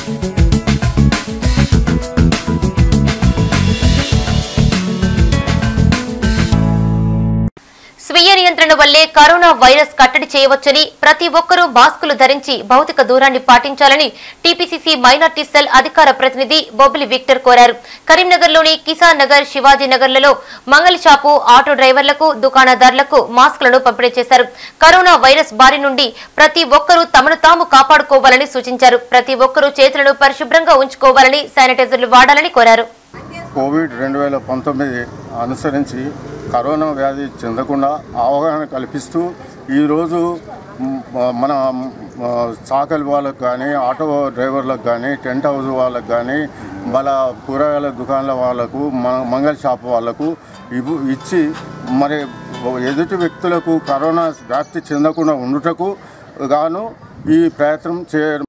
స్వీయ నియంత్రణ వల్లే కరోనా వైరస్ కట్టడి చేయవచ్చని ప్రతి ఒక్కరూ మాస్కులు ధరించి భౌతిక దూరాన్ని పాటించాలని టీపీసీసీ మైనార్టీ సెల్ అధికార ప్రతినిధి బొబ్బిలి విక్టర్ కోరారు కరీంనగర్లోని కిసాన్ నగర్ శివాజీ నగర్లలో మంగళ షాపు ఆటో డ్రైవర్లకు దుకాణదారులకు మాస్కులను పంపిణీ చేశారు కరోనా వైరస్ బారి నుండి ప్రతి ఒక్కరూ తమను తాము కాపాడుకోవాలని సూచించారు ప్రతి ఒక్కరూ చేతులను పరిశుభ్రంగా ఉంచుకోవాలని శానిటైజర్లు వాడాలని కోరారు కోవిడ్ రెండు వేల పంతొమ్మిది అనుసరించి కరోనా వ్యాధి చెందకుండా అవగాహన కల్పిస్తూ ఈరోజు మ్, మన మ్, చాకలి వాళ్ళకు కానీ ఆటో డ్రైవర్లకు కానీ టెంట్ హౌస్ వాళ్ళకు కానీ మన కూరగాయల దుకాణాల వాళ్ళకు మ- మంగళ షాప్ వాళ్ళకు ఇవ్వు ఇచ్చి మరి ఎదుటి వ్యక్తులకు కరోనా వ్యాప్తి చెందకుండా ఉండుటకు గాను ఈ ప్రయత్నం చేయడం